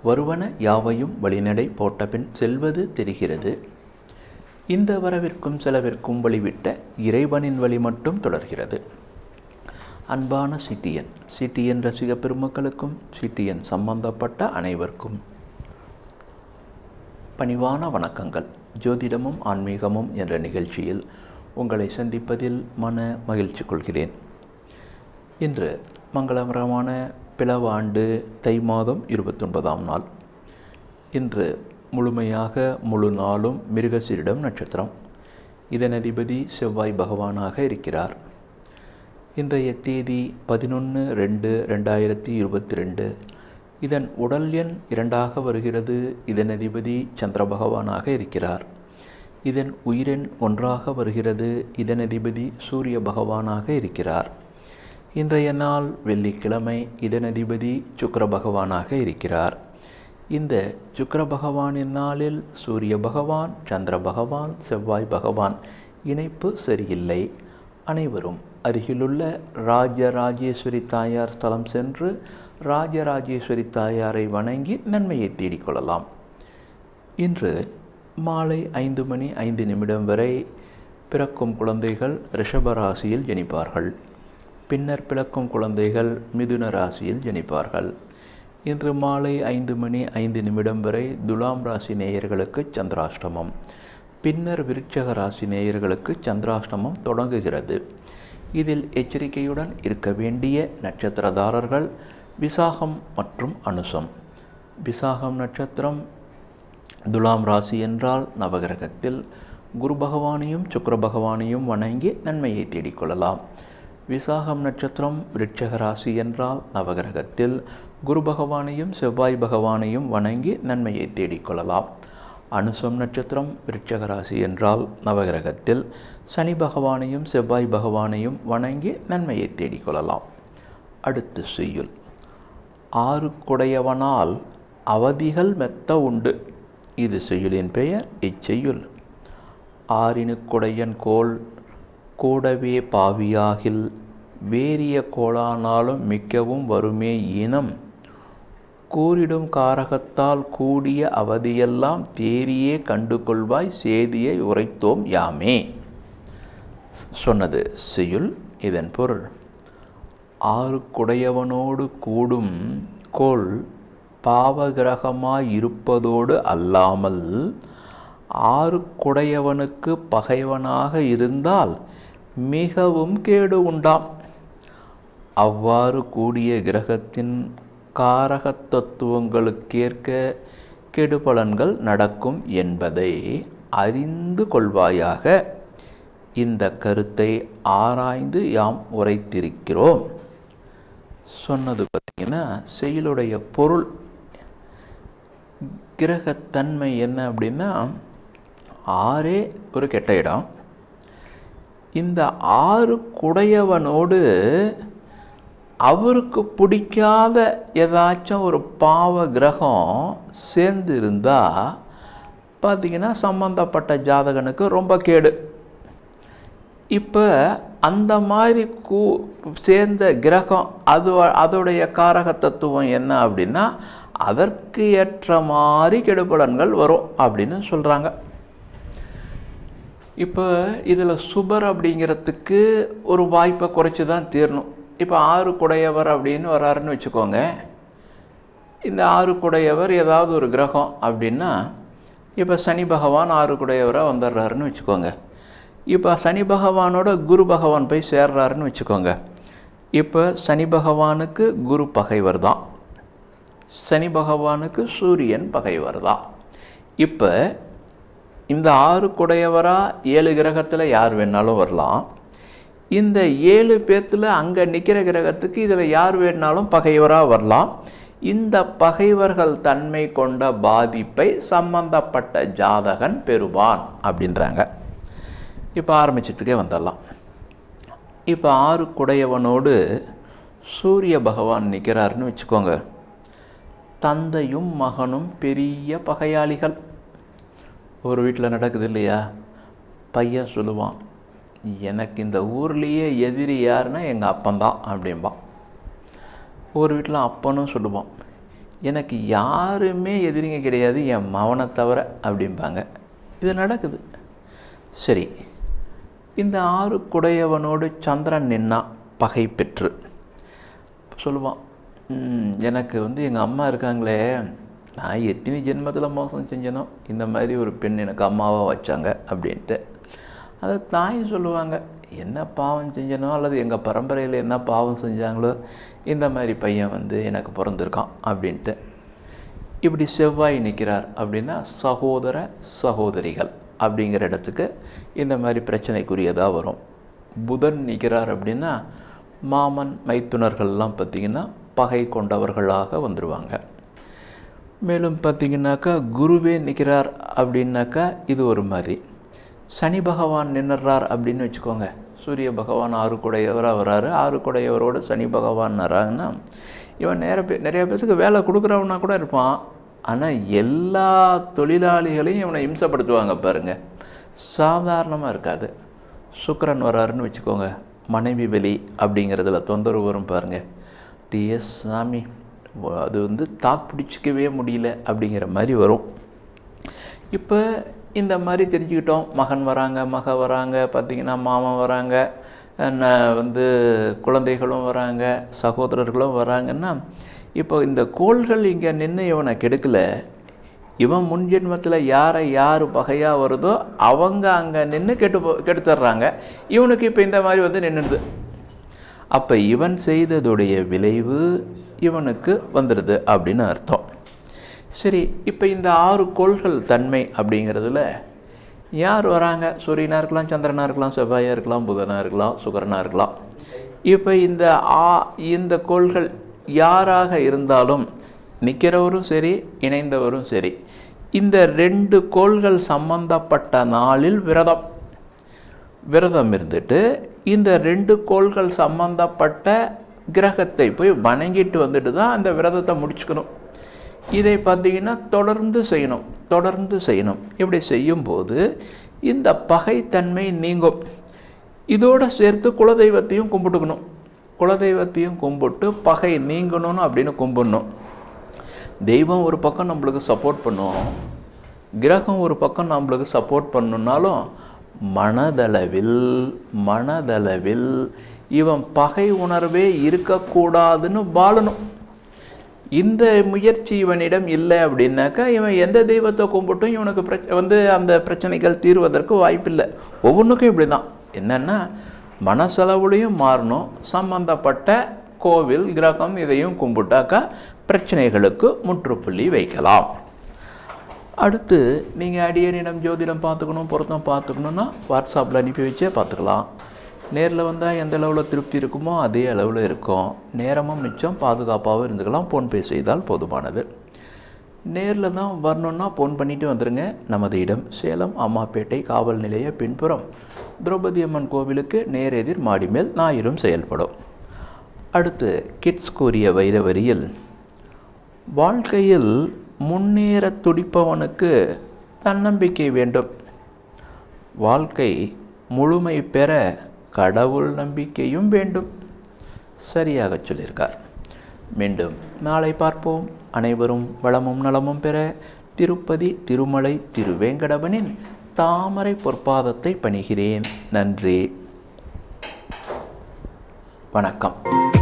வருவன யாவையும் வழிநடை போட்டபின் செல்வது தெரிகிறது இந்த வரவிற்கும் செலவிற்கும் வழிவிட்ட இறைவனின் வழி மட்டும் தொடர்கிறது அன்பான சிட்டியன் சிட்டியன் ரசிக பெருமக்களுக்கும் சிட்டியன் சம்பந்தப்பட்ட அனைவருக்கும் பணிவான வணக்கங்கள் ஜோதிடமும் ஆன்மீகமும் என்ற நிகழ்ச்சியில் உங்களை சந்திப்பதில் மன மகிழ்ச்சி கொள்கிறேன் இன்று மங்களகரமான பிளவு ஆண்டு தை மாதம் இருபத்தொன்பதாம் நாள் இன்று முழுமையாக முழு நாளும் மிருகசீரிடம் நட்சத்திரம் இதன் அதிபதி செவ்வாய் பகவானாக இருக்கிறார் இன்றைய தேதி பதினொன்று ரெண்டு ரெண்டாயிரத்தி இருபத்தி ரெண்டு இதன் உடல் எண் இரண்டாக வருகிறது இதன் அதிபதி சந்திர பகவானாக இருக்கிறார் இதன் உயிரெண் ஒன்றாக வருகிறது இதன் அதிபதி சூரிய பகவானாக இருக்கிறார் இன்றைய நாள் வெள்ளிக்கிழமை இதன் அதிபதி சுக்கர பகவானாக இருக்கிறார் இந்த சுக்கர பகவானின் நாளில் சூரிய பகவான் சந்திர பகவான் செவ்வாய் பகவான் இணைப்பு சரியில்லை அனைவரும் அருகிலுள்ள ராஜராஜேஸ்வரி தாயார் ஸ்தலம் சென்று ராஜராஜேஸ்வரி தாயாரை வணங்கி நன்மையை தேடிக்கொள்ளலாம் இன்று மாலை ஐந்து மணி ஐந்து நிமிடம் வரை பிறக்கும் குழந்தைகள் ரிஷபராசியில் ஜனிப்பார்கள் பின்னர் பிறக்கும் குழந்தைகள் மிதுன ராசியில் ஜனிப்பார்கள் இன்று மாலை ஐந்து மணி ஐந்து நிமிடம் வரை துலாம் ராசி நேயர்களுக்கு சந்திராஷ்டமம் பின்னர் விருட்சக ராசி நேயர்களுக்கு சந்திராஷ்டமம் தொடங்குகிறது இதில் எச்சரிக்கையுடன் இருக்க வேண்டிய நட்சத்திரதாரர்கள் விசாகம் மற்றும் அனுசம் விசாகம் நட்சத்திரம் துலாம் ராசி என்றால் நவகிரகத்தில் குரு பகவானையும் சுக்கர பகவானையும் வணங்கி நன்மையை தேடிக்கொள்ளலாம் விசாகம் நட்சத்திரம் விருட்சக ராசி என்றால் நவகிரகத்தில் குரு பகவானையும் செவ்வாய் பகவானையும் வணங்கி நன்மையை தேடிக்கொள்ளலாம் அனுசம் நட்சத்திரம் விருட்சக ராசி என்றால் நவகிரகத்தில் சனி பகவானையும் செவ்வாய் பகவானையும் வணங்கி நன்மையை தேடிக்கொள்ளலாம் அடுத்து செய்யுள் ஆறுக்குடையவனால் அவதிகள் மெத்த உண்டு இது செய்யுளின் பெயர் இச்செய்யுள் ஆறினுக்குடையன் கோல் கூடவே பாவியாகில் வேரிய கோளானாலும் மிக்கவும் வருமே இனம் கூறிடும் காரகத்தால் கூடிய அவதியெல்லாம் தேரியே கண்டு கொள்வாய் சேதியை உரைத்தோம் யாமே சொன்னது செய்யுள் இதன் பொருள் ஆறுக்குடையவனோடு கூடும் கோள் பாவகிரகமாயிருப்பதோடு அல்லாமல் ஆறுக்குடையவனுக்கு பகைவனாக இருந்தால் மிகவும் கேடு உண்டாம் அவ்வாறு கூடிய கிரகத்தின் காரகத்தத்துவங்களுக்கேற்க கெடுபலன்கள் நடக்கும் என்பதை அறிந்து கொள்வாயாக இந்த கருத்தை ஆராய்ந்து யாம் உரைத்திருக்கிறோம் சொன்னது பார்த்தீங்கன்னா செயலுடைய பொருள் கிரகத்தன்மை என்ன அப்படின்னா ஆறே ஒரு கெட்ட இடம் இந்த ஆறு குடையவனோடு அவருக்கு பிடிக்காத ஏதாச்சும் ஒரு பாவ கிரகம் சேர்ந்து இருந்தால் பார்த்திங்கன்னா சம்பந்தப்பட்ட ஜாதகனுக்கு ரொம்ப கேடு இப்போ அந்த மாதிரி கூ சேர்ந்த கிரகம் அது அதோடைய காரக தத்துவம் என்ன அப்படின்னா அதற்கு ஏற்ற மாதிரி கெடுபலன்கள் வரும் அப்படின்னு சொல்கிறாங்க இப்போ இதில் சுபர் அப்படிங்கிறதுக்கு ஒரு வாய்ப்பை குறைச்சி தான் தீரணும் இப்போ ஆறு குடையவர் அப்படின்னு வராருன்னு வச்சுக்கோங்க இந்த ஆறு குடையவர் ஏதாவது ஒரு கிரகம் அப்படின்னா இப்போ சனி பகவான் ஆறு குடையவராக வந்துடுறாருன்னு வச்சுக்கோங்க இப்போ சனி பகவானோட குரு பகவான் போய் சேர்றாருன்னு வச்சுக்கோங்க இப்போ சனி பகவானுக்கு குரு பகைவர் தான் சனி பகவானுக்கு சூரியன் பகைவர் தான் இப்போ இந்த ஆறு குடையவராக ஏழு கிரகத்தில் யார் வேணாலும் வரலாம் இந்த ஏழு பேர்த்தில் அங்கே நிற்கிற கிரகத்துக்கு இதில் யார் வேணாலும் பகைவராக வரலாம் இந்த பகைவர்கள் தன்மை கொண்ட பாதிப்பை சம்பந்தப்பட்ட ஜாதகன் பெறுவான் அப்படின்றாங்க இப்போ ஆரம்பிச்சதுக்கே வந்துடலாம் இப்போ ஆறு குடையவனோடு சூரிய பகவான் நிற்கிறாருன்னு வச்சுக்கோங்க தந்தையும் மகனும் பெரிய பகையாளிகள் ஒரு வீட்டில் நடக்குது இல்லையா பையன் சொல்லுவான் எனக்கு இந்த ஊர்லேயே எதிரி யாருன்னா எங்கள் அப்பன்தான் அப்படிம்பான் ஒரு வீட்டில் அப்பனும் சொல்லுவான் எனக்கு யாருமே எதிரிங்க கிடையாது என் மவனை தவிர அப்படிம்பாங்க இது நடக்குது சரி இந்த ஆறு குடையவனோடு சந்திரன் நின்னா பகை பெற்று சொல்லுவான் "ம், எனக்கு வந்து எங்கள் அம்மா இருக்காங்களே நான் எத்தனை ஜென்மத்தில் மோசம் செஞ்சனோ இந்த மாதிரி ஒரு பெண் எனக்கு அம்மாவாக வச்சாங்க அப்படின்ட்டு அதை தாய் சொல்லுவாங்க என்ன பாவம் செஞ்சனோ அல்லது எங்கள் பரம்பரையில் என்ன பாவம் செஞ்சாங்களோ இந்த மாதிரி பையன் வந்து எனக்கு பிறந்திருக்கான் அப்படின்ட்டு இப்படி செவ்வாய் நிற்கிறார் அப்படின்னா சகோதர சகோதரிகள் அப்படிங்கிற இடத்துக்கு இந்த மாதிரி பிரச்சனைக்குரியதாக வரும் புதன் நிற்கிறார் அப்படின்னா மாமன் மைத்துனர்கள்லாம் பார்த்திங்கன்னா பகை கொண்டவர்களாக வந்துடுவாங்க மேலும் பார்த்தீங்கன்னாக்கா குருவே நிற்கிறார் அப்படின்னாக்கா இது ஒரு மாதிரி சனி பகவான் நின்னுறார் அப்படின்னு வச்சுக்கோங்க சூரிய பகவான் ஆறு குடையவராக வராரு ஆறு குடையவரோடு சனி பகவான் வராங்கன்னா இவன் நேர பே நிறைய பேத்துக்கு வேலை கொடுக்குறவனா கூட இருப்பான் ஆனால் எல்லா தொழிலாளிகளையும் இவனை இம்சப்படுத்துவாங்க பாருங்க சாதாரணமாக இருக்காது சுக்கிரன் வராருன்னு வச்சுக்கோங்க மனைவி வெளி அப்படிங்கிறதுல தொந்தரவு வரும் பாருங்க டிஎஸ் சாமி அது வந்து தாக்கு பிடிச்சிக்கவே முடியல அப்படிங்கிற மாதிரி வரும் இப்போ இந்த மாதிரி தெரிஞ்சுக்கிட்டோம் மகன் வராங்க மக வராங்க பார்த்திங்கன்னா மாமன் வராங்க ந- வந்து குழந்தைகளும் வராங்க சகோதரர்களும் வராங்கன்னா இப்போ இந்த கோள்கள் இங்கே நின்று இவனை கெடுக்கல இவன் முன் ஜென்மத்தில் யாரை யார் பகையாக வருதோ அவங்க அங்கே நின்று கெட்டு போ கெடுத்துட்றாங்க இவனுக்கு இப்போ இந்த மாதிரி வந்து நின்றுடுது அப்போ இவன் செய்ததுடைய விளைவு இவனுக்கு வந்துடுது அப்படின்னு அர்த்தம் சரி இப்போ இந்த ஆறு கோள்கள் தன்மை அப்படிங்கிறதுல யார் வராங்க சூரியனாக இருக்கலாம் சந்திரனாக இருக்கலாம் செவ்வாயாக இருக்கலாம் புதனாக இருக்கலாம் சுக்கரனாக இருக்கலாம் இப்போ இந்த ஆ இந்த கோள்கள் யாராக இருந்தாலும் நிற்கிறவரும் சரி இணைந்தவரும் சரி இந்த ரெண்டு கோள்கள் சம்பந்தப்பட்ட நாளில் விரதம் விரதம் இருந்துட்டு இந்த ரெண்டு கோள்கள் சம்பந்தப்பட்ட கிரகத்தை போய் வணங்கிட்டு வந்துட்டு தான் அந்த விரதத்தை முடிச்சுக்கணும் இதை பார்த்தீங்கன்னா தொடர்ந்து செய்யணும் தொடர்ந்து செய்யணும் இப்படி செய்யும்போது இந்த பகைத்தன்மை நீங்கும் இதோட சேர்த்து குலதெய்வத்தையும் கும்பிட்டுக்கணும் குலதெய்வத்தையும் கும்பிட்டு பகை நீங்கணும்னு அப்படின்னு கும்பிடணும் தெய்வம் ஒரு பக்கம் நம்மளுக்கு சப்போர்ட் பண்ணும் கிரகம் ஒரு பக்கம் நம்மளுக்கு சப்போர்ட் பண்ணுனாலும் மனதளவில் மனதளவில் இவன் பகை உணர்வே இருக்கக்கூடாதுன்னு வாழணும் இந்த முயற்சி இவனிடம் இல்லை அப்படின்னாக்கா இவன் எந்த தெய்வத்தை கும்பிட்டும் இவனுக்கு பிரச்ச வந்து அந்த பிரச்சனைகள் தீர்வதற்கு வாய்ப்பில்லை ஒவ்வொன்றுக்கும் இப்படி தான் என்னென்னா மனசளவுலையும் மாறணும் சம்பந்தப்பட்ட கோவில் கிரகம் இதையும் கும்பிட்டாக்கா பிரச்சனைகளுக்கு முற்றுப்புள்ளி வைக்கலாம் அடுத்து நீங்கள் அடியனிடம் ஜோதிடம் பார்த்துக்கணும் பொருத்தம் பார்த்துக்கணுன்னா வாட்ஸ்அப்பில் அனுப்பி வச்சே பார்த்துக்கலாம் நேரில் வந்தால் எந்த அளவில் திருப்தி இருக்குமோ அதே அளவில் இருக்கும் நேரமும் மிச்சம் பாதுகாப்பாகவும் இருந்துக்கலாம் ஃபோன்பே செய்தால் போதுமானது நேரில் தான் வரணுன்னா ஃபோன் பண்ணிட்டு வந்துடுங்க நமது இடம் சேலம் அம்மாப்பேட்டை காவல் நிலைய பின்புறம் திரௌபதி அம்மன் கோவிலுக்கு நேரெதிர் மாடி மேல் ஞாயிறும் செயல்படும் அடுத்து கிட்ஸ் கூறிய வைரவரியில் வாழ்க்கையில் முன்னேற துடிப்பவனுக்கு தன்னம்பிக்கை வேண்டும் வாழ்க்கை முழுமை பெற கடவுள் நம்பிக்கையும் வேண்டும் சரியாக சொல்லியிருக்கார் மீண்டும் நாளை பார்ப்போம் அனைவரும் வளமும் நலமும் பெற திருப்பதி திருமலை திருவேங்கடவனின் தாமரை பொற்பாதத்தை பணிகிறேன் நன்றி வணக்கம்